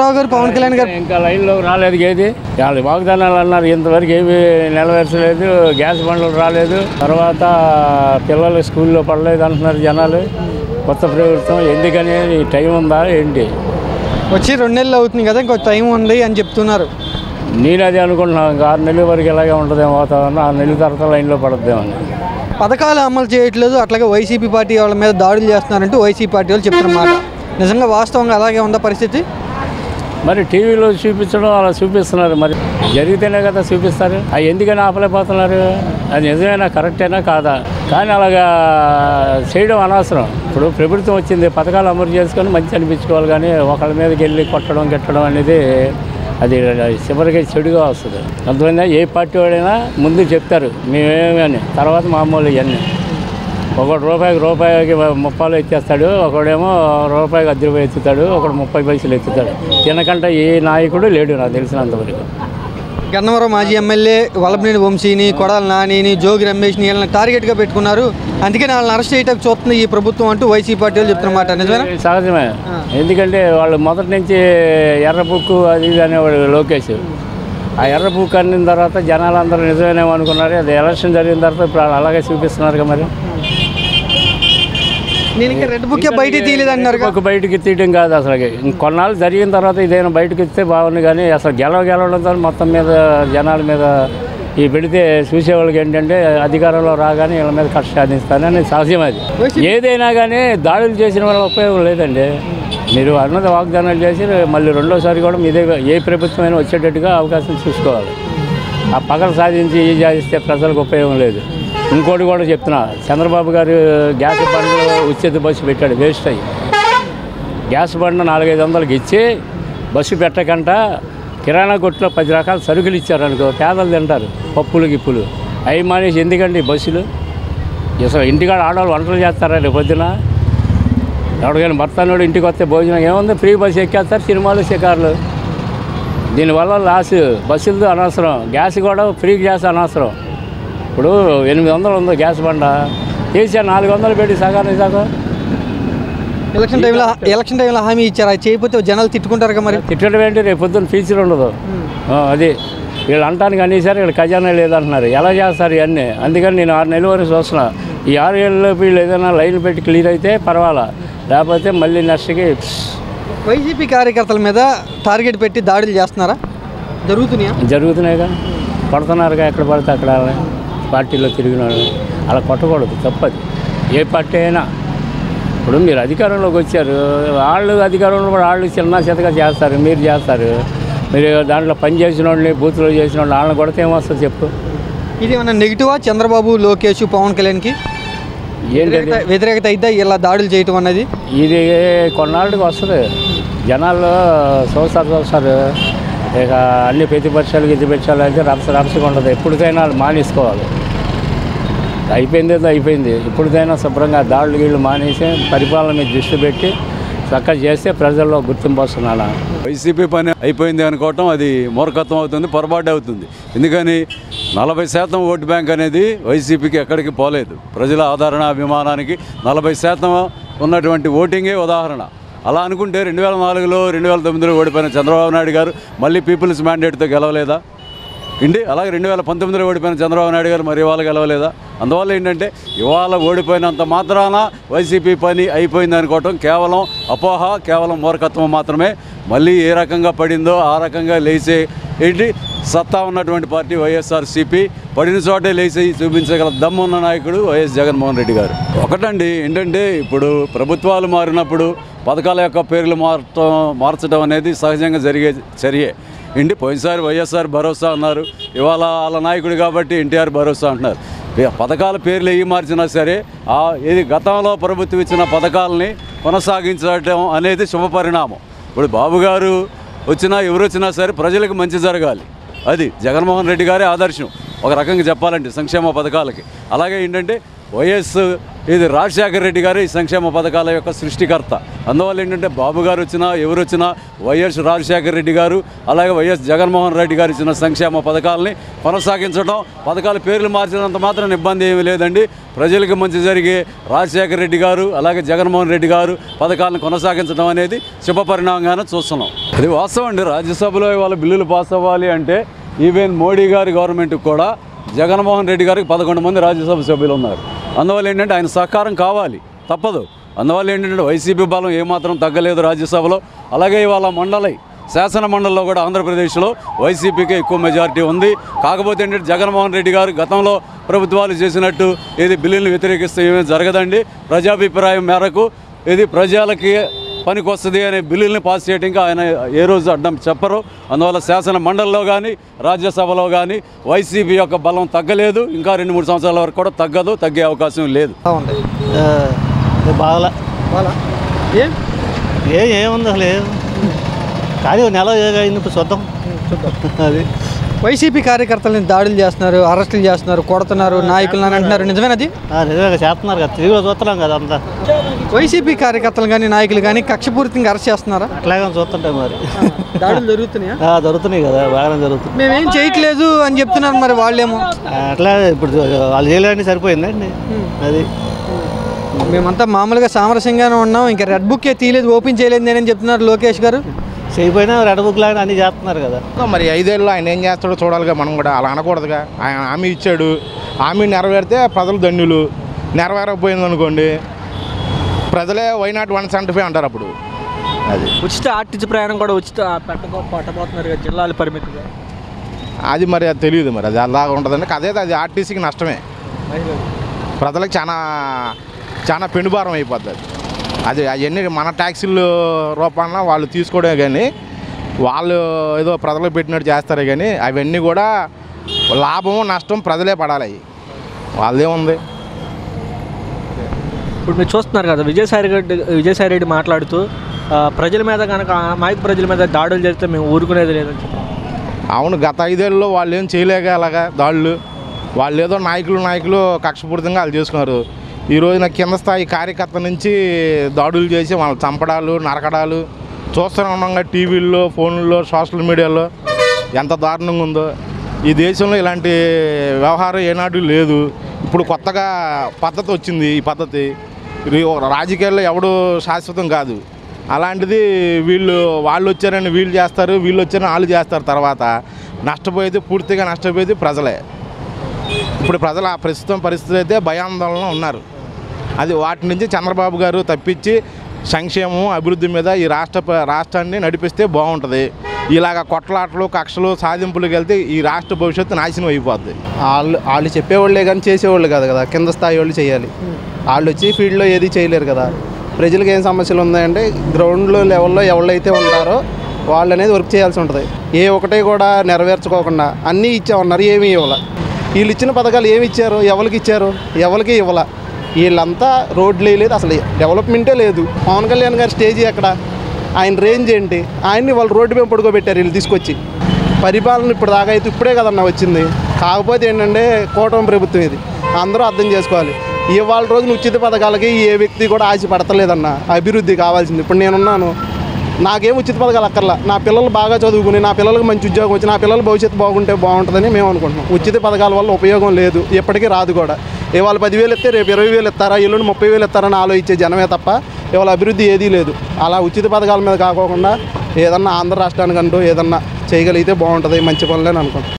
రావు గారు పవన్ కళ్యాణ్ గారు ఇంకా లైన్లో రాలేదు ఏది వాళ్ళు వాగ్దానాలు అన్నారు ఇంతవరకు ఏమి నెరవేర్చలేదు గ్యాస్ బండ్లు రాలేదు తర్వాత పిల్లలు స్కూల్లో పడలేదు అంటున్నారు జనాలు కొత్త ప్రభుత్వం ఎందుకని ఈ టైం ఉందా ఏంటి వచ్చి రెండు నెలలు అవుతుంది కదా ఇంకో టైం ఉంది అని చెప్తున్నారు నేను అది అనుకుంటున్నాను ఇంకా ఆరు నెలల వరకు ఇలాగే ఉంటుందేమో వాతావరణం ఆరు నెలల తర్వాత లైన్లో పడద్దేమో అని పథకాలు అమలు చేయట్లేదు అట్లాగే వైసీపీ పార్టీ వాళ్ళ మీద దాడులు చేస్తున్నారంటూ వైసీపీ పార్టీ వాళ్ళు చెప్తున్నమాట నిజంగా వాస్తవంగా అలాగే ఉందా పరిస్థితి మరి టీవీలో చూపించడం అలా చూపిస్తున్నారు మరి జరిగితేనే కదా చూపిస్తారు అవి ఎందుకని ఆపలేకపోతున్నారు అది నిజమేనా కరెక్టేనా కాదా కానీ అలాగా చేయడం అనవసరం ఇప్పుడు ప్రభుత్వం వచ్చింది పథకాలు అమలు చేసుకొని మంచి అనిపించుకోవాలి కానీ ఒకళ్ళ మీదకి వెళ్ళి కొట్టడం గిట్టడం అనేది అది చివరికి చెడుగా వస్తుంది అర్థమైందా ఏ పార్టీ వాడైనా ముందు చెప్తారు మేమేమి అని తర్వాత మామూలు ఇవన్నీ ఒకడు రూపాయికి రూపాయికి ముప్పాలు ఎత్తేస్తాడు ఒకడేమో రూపాయికి అద్దె రూపాయి ఎత్తుతాడు ఒకడు ముప్పై పైసలు ఎత్తుతాడు తినకంటే ఏ నాయకుడు లేడు నాకు తెలిసినంతవరకు గన్నవరం మాజీ ఎమ్మెల్యే వల్లభనేని వంశీని కొడాల నానిని జోగి రమేష్ని వీళ్ళని టార్గెట్గా పెట్టుకున్నారు అందుకని వాళ్ళని అరెస్ట్ చేయడానికి చూస్తుంది ఈ ప్రభుత్వం అంటూ వైసీపీ పార్టీ వాళ్ళు చెప్తున్నమాట నిజమేనా ఇది సహజమే ఎందుకంటే వాళ్ళు మొదటి నుంచి ఎర్ర బుక్కు అది ఇది అనేవాడు లోకేష్ ఆ ఎర్ర బుక్ అన్న తర్వాత జనాలందరూ నిజమేనేమో అనుకున్నారు అది ఎలక్షన్ జరిగిన తర్వాత ఇప్పుడు వాళ్ళు అలాగే చూపిస్తున్నారు కదా మరి నేను ఇంకా రెడ్ బుక్ బయటికి తీయలేదు అంటున్నారు ఒక బయటకి తీయడం కాదు అసలు కొన్నాళ్ళు జరిగిన తర్వాత ఇదేనా బయటకు ఇస్తే బాగుంది కానీ అసలు గెలవ గెలవడంతో మొత్తం మీద జనాల మీద ఈ పెడితే చూసేవాళ్ళకి ఏంటంటే అధికారంలో రాగానే వీళ్ళ మీద కష్ట సాధిస్తానని సహజం అది ఏదైనా కానీ దాడులు చేసిన వల్ల ఉపయోగం లేదండి మీరు అన్నది వాగ్దానాలు చేసి మళ్ళీ రెండోసారి కూడా మీదే ఏ ప్రభుత్వమైనా వచ్చేటట్టుగా అవకాశం చూసుకోవాలి ఆ పగలు సాధించి ఈ సాధిస్తే ప్రజలకు ఉపయోగం లేదు ఇంకోటి కూడా చెప్తున్నా చంద్రబాబు గారు గ్యాస్ బండ్లు ఉచిత బస్సు పెట్టాడు వేస్ట్ అయ్యి గ్యాస్ బండ్ నాలుగైదు వందలకి ఇచ్చి బస్సు పెట్టకంట కిరాణా కొట్లో పది రకాల సరుకులు ఇచ్చారనుకో పేదలు తింటారు పప్పులు గిప్పులు అవి మానేసి ఎందుకండి ఈ బస్సులు అసలు ఇంటికాడ ఆడవాళ్ళు వంటలు చేస్తారా రేపు పొద్దున ఎవరికైనా భర్తనోడు ఇంటికి వస్తే భోజనం ఏముంది ఫ్రీ బస్సు ఎక్కేస్తారు సినిమాలు షికార్లు దీనివల్ల లాస్ బస్సులతో అనవసరం గ్యాస్ కూడా ఫ్రీ గ్యాస్ అనవసరం ఇప్పుడు ఎనిమిది వందలు ఉంది గ్యాస్ బండ తీసా నాలుగు వందలు పెట్టి సగానికి సగం ఎలక్షన్ టైంలో ఎలక్షన్ టైంలో హామీ ఇచ్చారు అది చేయకపోతే జనాలు తిట్టుకుంటారు కదా మరి తిట్టడం ఏంటి రేపు పొద్దున్న ఫీచర్ ఉండదు ఆ, అది వీళ్ళు అంటానికి అనేసారు వీళ్ళు ఖజానా లేదంటున్నారు ఎలా చేస్తారు ఇవన్నీ అందుకని నేను ఆరు నెలల వరకు చూస్తున్నా ఈ ఆరు ఏళ్ళలో వీళ్ళు ఏదైనా లైన్ పెట్టి క్లియర్ అయితే పర్వాలా లేకపోతే మళ్ళీ నెక్స్ట్కి వైసీపీ కార్యకర్తల మీద టార్గెట్ పెట్టి దాడులు చేస్తున్నారా జరుగుతున్నాయా జరుగుతున్నాయిగా కొడుతున్నారుగా ఎక్కడ పడితే అక్కడ పార్టీలో తిరిగిన వాళ్ళు అలా కొట్టకూడదు తప్పది ఏ పార్టీ అయినా ఇప్పుడు మీరు అధికారంలోకి వచ్చారు వాళ్ళు అధికారంలో కూడా వాళ్ళు చిన్న చితగా చేస్తారు మీరు చేస్తారు మీరు దాంట్లో పని చేసిన వాళ్ళని బూత్లో చేసిన వాళ్ళని వాళ్ళని కొడితే ఏమొస్తుంది చెప్పు ఇది ఏమన్నా నెగిటివా చంద్రబాబు లోకేష్ పవన్ కళ్యాణ్కి ఏంటి అది? వ్యతిరేకత- వ్యతిరేకత అయితే ఇలా దాడులు చేయటం అన్నది ఇది కొన్నాళ్ళకి వస్తుంది జనాల్లో చూస్తారు చూస్తారు ఇక అన్ని ప్రతిపక్షాలు గితిపక్షాలు అయితే రప్స రప్సగా ఉండదు ఎప్పటికైనా వాళ్ళు మానేసుకోవాలి అయిపోయింది ఏదో అయిపోయింది ఇప్పటికైనా శుభ్రంగా దాడులు గీళ్ళు మానేసి పరిపాలన మీద దృష్టి పెట్టి చక్కగా చేస్తే ప్రజల్లో గుర్తింపు వస్తున్నాను వైసీపీ పని అయిపోయింది అనుకోవటం అది మూర్ఖత్వం అవుతుంది పొరపాటు అవుతుంది ఎందుకని నలభై శాతం ఓటు బ్యాంక్ అనేది వైసీపీకి ఎక్కడికి పోలేదు ప్రజల ఆదరణ అభిమానానికి నలభై శాతం ఉన్నటువంటి ఓటింగే ఉదాహరణ అలా అనుకుంటే రెండు వేల నాలుగులో రెండు వేల తొమ్మిదిలో ఓడిపోయిన చంద్రబాబు నాయుడు గారు మళ్ళీ పీపుల్స్ మ్యాండేట్తో గెలవలేదా ఇండి అలాగే రెండు వేల పంతొమ్మిదిలో ఓడిపోయిన చంద్రబాబు నాయుడు గారు మరి ఇవాళ గెలవలేదా అందువల్ల ఏంటంటే ఇవాళ ఓడిపోయినంత మాత్రాన వైసీపీ పని అయిపోయింది అనుకోవటం కేవలం అపోహ కేవలం మూర్ఖత్వం మాత్రమే మళ్ళీ ఏ రకంగా పడిందో ఆ రకంగా లేచే ఏంటి సత్తా ఉన్నటువంటి పార్టీ వైఎస్ఆర్సీపీ పడిన చోటే లేచి చూపించగల దమ్మున్న నాయకుడు వైఎస్ జగన్మోహన్ రెడ్డి గారు ఒకటండి ఏంటంటే ఇప్పుడు ప్రభుత్వాలు మారినప్పుడు పథకాల యొక్క పేర్లు మార్చడం మార్చడం అనేది సహజంగా జరిగే చర్యే ఇంటి పోయినసారి వైఎస్ఆర్ భరోసా అన్నారు ఇవాళ వాళ్ళ నాయకుడు కాబట్టి ఎన్టీఆర్ భరోసా అంటున్నారు పే- పథకాల పేర్లు ఏ మార్చినా సరే ఆ ఇది గతంలో ప్రభుత్వం ఇచ్చిన పథకాలని కొనసాగించడం అనేది శుభపరిణామం ఇప్పుడు బాబు గారు వచ్చినా ఎవరు వచ్చినా సరే ప్రజలకు మంచి జరగాలి అది జగన్మోహన్ రెడ్డి గారే ఆదర్శం ఒక రకంగా చెప్పాలంటే సంక్షేమ పథకాలకి అలాగే ఏంటంటే వైఎస్ ఇది రాజశేఖర రెడ్డి గారు ఈ సంక్షేమ పథకాల యొక్క సృష్టికర్త అందువల్ల ఏంటంటే బాబు గారు వచ్చినా ఎవరు వచ్చినా వైఎస్ రాజశేఖర రెడ్డి గారు అలాగే వైఎస్ జగన్మోహన్ రెడ్డి గారు ఇచ్చిన సంక్షేమ పథకాలని కొనసాగించడం పథకాల పేర్లు మార్చినంత మాత్రం ఇబ్బంది ఏమీ లేదండి ప్రజలకు మంచి జరిగే రాజశేఖర రెడ్డి గారు అలాగే జగన్మోహన్ రెడ్డి గారు పథకాలను కొనసాగించడం అనేది శుభ పరిణామంగానే చూస్తున్నాం అది వాస్తవం అండి రాజ్యసభలో ఇవాళ బిల్లులు పాస్ అవ్వాలి అంటే ఈవెన్ మోడీ గారి గవర్నమెంట్కి కూడా జగన్మోహన్ రెడ్డి గారికి పదకొండు మంది రాజ్యసభ సభ్యులు ఉన్నారు అందువల్ల ఏంటంటే ఆయన సహకారం కావాలి తప్పదు అందువల్ల ఏంటంటే వైసీపీ బలం ఏమాత్రం తగ్గలేదు రాజ్యసభలో అలాగే ఇవాళ మండలి శాసన మండలిలో కూడా ఆంధ్రప్రదేశ్లో వైసీపీకే ఎక్కువ మెజారిటీ ఉంది కాకపోతే ఏంటంటే జగన్మోహన్ రెడ్డి గారు గతంలో ప్రభుత్వాలు చేసినట్టు ఇది బిల్లులను వ్యతిరేకిస్తే ఏమీ జరగదండి ప్రజాభిప్రాయం మేరకు ఇది ప్రజలకి పనికి వస్తుంది అనే బిల్లుల్ని పాస్ చేయడానికి ఆయన ఏ రోజు అడ్డం చెప్పరు అందువల్ల శాసన మండలిలో కానీ రాజ్యసభలో కానీ వైసీపీ యొక్క బలం తగ్గలేదు ఇంకా రెండు మూడు సంవత్సరాల వరకు కూడా తగ్గదు తగ్గే అవకాశం లేదు ఉంది బాగలా వాళ్ళ ఏం ఏ ఏముంది అసలు ఏం కానీ ఒక నెల అయింది ఇప్పుడు చూద్దాం అది వైసీపీ కార్యకర్తలని దాడులు చేస్తున్నారు అరెస్టులు చేస్తున్నారు కొడుతున్నారు నాయకులను అని అంటున్నారు నిజమేనది ఆ, నిజంగా చేస్తున్నారు కదా టీవీలో చూస్తున్నాం కదా అంతా వైసీపీ కార్యకర్తలు కానీ నాయకులు కానీ కక్షపూరితంగా అరెస్ట్ చేస్తున్నారా అట్లాగే చూస్తుంటాం మరి దాడులు జరుగుతున్నాయా ఆ, జరుగుతున్నాయి కదా బాగానే జరుగుతుంది మేమేం చేయట్లేదు అని చెప్తున్నారు మరి వాళ్ళేమో ఆ, అట్లా ఇప్పుడు వాళ్ళు చేయలేని సరిపోయిందండి అది మేమంతా మామూలుగా సామరస్యంగానే ఉన్నాం ఇంకా రెడ్ బుక్కే తీయలేదు ఓపెన్ చేయలేదు నేనని చెప్తున్నారు లోకేష్ గారు చేయకపోయినా రెడ్ బుక్ లాగా అన్ని చేస్తున్నారు కదా మరి ఐదేళ్ళు ఆయన ఏం చేస్తాడో చూడాలిగా మనం కూడా అలా అనకూడదుగా ఆయన హామీ ఇచ్చాడు హామీ నెరవేరితే ప్రజలు ధన్యులు నెరవేరకపోయింది అనుకోండి ప్రజలే వైనాట్ వన్ సెవెంటీ ఫైవ్ అంటారు అప్పుడు అది ఉచిత ఆర్టీసీ ప్రయాణం కూడా ఉచిత పెట్టకో పట్టబోతున్నారు కదా జిల్లాల పరిమితిగా అది మరి అది తెలియదు మరి అది అలాగా ఉంటుందండి అదే అది ఆర్టీసీకి నష్టమే ప్రజలకు చాలా చాలా పెనుభారం అయిపోద్ది అది అది అవన్నీ మన ట్యాక్సీలు రూపాన వాళ్ళు తీసుకోవడమే కానీ వాళ్ళు ఏదో ప్రజలకు పెట్టినట్టు చేస్తారే కానీ అవన్నీ కూడా లాభం నష్టం ప్రజలే పడాలి అవి వాళ్ళదేముంది ఇప్పుడు మీరు చూస్తున్నారు కదా విజయసాయి రెడ్డి విజయసాయి రెడ్డి మాట్లాడుతూ ఆ, ప్రజల మీద కనుక అమాయక ప్రజల మీద దాడులు చేస్తే మేము ఊరుకునేది లేదని చెప్పారు అవును గత ఐదేళ్ళలో వాళ్ళు ఏం చేయలేక అలాగా దాడులు వాళ్ళు ఏదో నాయకులు నాయకులు కక్షపూరితంగా వాళ్ళు చేసుకున్నారు ఈ రోజున కింద స్థాయి కార్యకర్త నుంచి దాడులు చేసి వాళ్ళు చంపడాలు నరకడాలు చూస్తూనే ఉన్నాగా టీవీల్లో ఫోన్లలో సోషల్ మీడియాలో ఎంత దారుణంగా ఉందో ఈ దేశంలో ఇలాంటి వ్యవహారం ఏనాడు లేదు ఇప్పుడు కొత్తగా పద్ధతి వచ్చింది ఈ పద్ధతి ఇది ఒక రాజకీయాల్లో ఎవడు శాశ్వతం కాదు అలాంటిది వీళ్ళు వాళ్ళు వచ్చారని వీళ్ళు చేస్తారు వీళ్ళు వచ్చారని వాళ్ళు చేస్తారు తర్వాత నష్టపోయేది పూర్తిగా నష్టపోయేది ప్రజలే ఇప్పుడు ప్రజలు ఆ ప్రస్తుతం పరిస్థితి అయితే భయాందోళన ఉన్నారు అది వాటి నుంచి చంద్రబాబు గారు తప్పించి సంక్షేమం అభివృద్ధి మీద ఈ రాష్ట్ర ప- రాష్ట్రాన్ని నడిపిస్తే బాగుంటుంది ఇలాగ కొట్లాటలు కక్షలు సాధింపులకు వెళ్తే ఈ రాష్ట్ర భవిష్యత్తు నాశనం అయిపోద్ది వాళ్ళు వాళ్ళు చెప్పేవాళ్ళే కానీ చేసేవాళ్ళు కాదు కదా కింద స్థాయి వాళ్ళు చేయాలి వాళ్ళు వచ్చి ఫీల్డ్లో ఏది చేయలేరు కదా ప్రజలకు ఏం సమస్యలు ఉన్నాయంటే గ్రౌండ్లో లెవెల్లో ఎవరైతే ఉంటారో వాళ్ళు అనేది వర్క్ చేయాల్సి ఉంటుంది ఏ ఒకటే కూడా నెరవేర్చుకోకుండా అన్నీ ఇచ్చామన్నారు ఏమీ ఇవ్వాల వీళ్ళు ఇచ్చిన పథకాలు ఏమి ఇచ్చారు ఎవరికి ఇచ్చారు ఎవరికి ఇవ్వాల వీళ్ళంతా రోడ్లు వేయలేదు అసలు డెవలప్మెంటే లేదు పవన్ కళ్యాణ్ గారి స్టేజ్ ఎక్కడ ఆయన రేంజ్ ఏంటి ఆయన్ని వాళ్ళు రోడ్డు మీద పడుకోబెట్టారు వీళ్ళు తీసుకొచ్చి పరిపాలన ఇప్పుడు దాకా అయితే ఇప్పుడే కదన్న వచ్చింది కాకపోతే ఏంటంటే కూటమి ప్రభుత్వం ఇది అందరూ అర్థం చేసుకోవాలి ఇవాళ రోజున ఉచిత పథకాలకి ఏ వ్యక్తి కూడా ఆశ పడతలేదన్న అభివృద్ధి కావాల్సింది ఇప్పుడు నేనున్నాను నాకేం ఉచిత పథకాలు అక్కర్లా నా పిల్లలు బాగా చదువుకుని నా పిల్లలకు మంచి ఉద్యోగం వచ్చి నా పిల్లల భవిష్యత్తు బాగుంటే బాగుంటుందని మేము అనుకుంటున్నాం ఉచిత పథకాల వల్ల ఉపయోగం లేదు ఎప్పటికీ రాదు కూడా ఇవాళ పదివేలు ఇస్తే రేపు ఇరవై వేలు ఇస్తారా ఎల్లుండి ముప్పై వేలు ఇస్తారని ఆలోచించే జనమే తప్ప ఇవాళ అభివృద్ధి ఏదీ లేదు అలా ఉచిత పథకాల మీద కాకోకుండా ఏదన్నా ఆంధ్ర రాష్ట్రానికంటూ ఏదన్నా చేయగలిగితే బాగుంటుంది మంచి పనులని అనుకుంటున్నాం